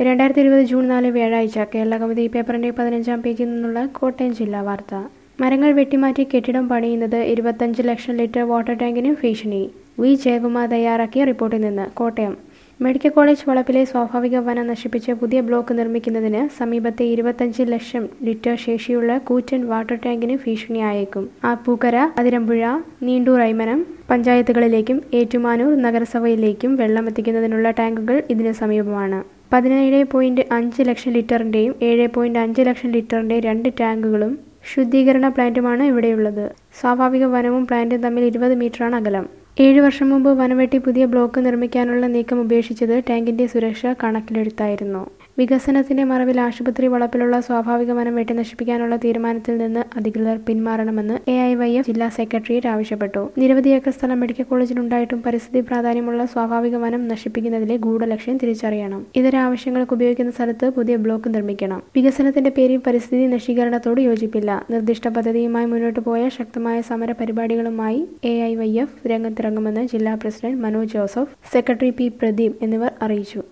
രണ്ടായിരത്തി ഇരുപത് ജൂൺ നാല് വ്യാഴാഴ്ച കേരള കൗമുദി പേപ്പറിന്റെ പതിനഞ്ചാം പേജിൽ നിന്നുള്ള കോട്ടയം ജില്ലാ വാർത്ത മരങ്ങൾ വെട്ടിമാറ്റി കെട്ടിടം പണിയുന്നത് ഇരുപത്തഞ്ച് ലക്ഷം ലിറ്റർ വാട്ടർ ടാങ്കിന് ഭീഷണി വി ജയകുമാർ തയ്യാറാക്കിയ റിപ്പോർട്ടിൽ നിന്ന് കോട്ടയം മെഡിക്കൽ കോളേജ് വളപ്പിലെ സ്വാഭാവിക വനം നശിപ്പിച്ച് പുതിയ ബ്ലോക്ക് നിർമ്മിക്കുന്നതിന് സമീപത്തെ ഇരുപത്തഞ്ച് ലക്ഷം ലിറ്റർ ശേഷിയുള്ള കൂറ്റൻ വാട്ടർ ടാങ്കിന് ഭീഷണിയായേക്കും ആപ്പൂക്കര അതിരമ്പുഴ നീണ്ടൂർ ഐമനം പഞ്ചായത്തുകളിലേക്കും ഏറ്റുമാനൂർ നഗരസഭയിലേക്കും വെള്ളം എത്തിക്കുന്നതിനുള്ള ടാങ്കുകൾ ഇതിന് സമീപമാണ് പതിനേഴ് പോയിന്റ് അഞ്ച് ലക്ഷം ലിറ്ററിന്റെയും ഏഴ് പോയിന്റ് അഞ്ച് ലക്ഷം ലിറ്ററിന്റെ രണ്ട് ടാങ്കുകളും ശുദ്ധീകരണ പ്ലാന്റുമാണ് ഇവിടെയുള്ളത് സ്വാഭാവിക വനവും പ്ലാന്റും തമ്മിൽ ഇരുപത് മീറ്ററാണ് അകലം ഏഴു വർഷം മുമ്പ് വനവെട്ടി പുതിയ ബ്ലോക്ക് നിർമ്മിക്കാനുള്ള നീക്കം ഉപേക്ഷിച്ചത് ടാങ്കിന്റെ സുരക്ഷ കണക്കിലെടുത്തായിരുന്നു വികസനത്തിന്റെ മറവിൽ ആശുപത്രി വളപ്പിലുള്ള സ്വാഭാവിക വനം വെട്ടി നശിപ്പിക്കാനുള്ള തീരുമാനത്തിൽ നിന്ന് അധികൃതർ പിന്മാറണമെന്ന് എ ഐ വൈ എഫ് ജില്ലാ സെക്രട്ടേറിയറ്റ് ആവശ്യപ്പെട്ടു നിരവധി ഏക്കർ സ്ഥലം മെഡിക്കൽ കോളേജിനുണ്ടായിട്ടും പരിസ്ഥിതി പ്രാധാന്യമുള്ള സ്വാഭാവിക വനം നശിപ്പിക്കുന്നതിലെ ഗൂഢലക്ഷ്യം തിരിച്ചറിയണം ഇതര ആവശ്യങ്ങൾക്ക് ഉപയോഗിക്കുന്ന സ്ഥലത്ത് പുതിയ ബ്ലോക്ക് നിർമ്മിക്കണം വികസനത്തിന്റെ പേരിൽ പരിസ്ഥിതി നശീകരണത്തോട് യോജിപ്പില്ല നിർദ്ദിഷ്ട പദ്ധതിയുമായി മുന്നോട്ട് പോയ ശക്തമായ സമര പരിപാടികളുമായി എ ഐ വൈ എഫ് രംഗത്തിറങ്ങുമെന്ന് ജില്ലാ president Manoj Joseph secretary P Pradeep എന്നിവർ അറിയിച്ചു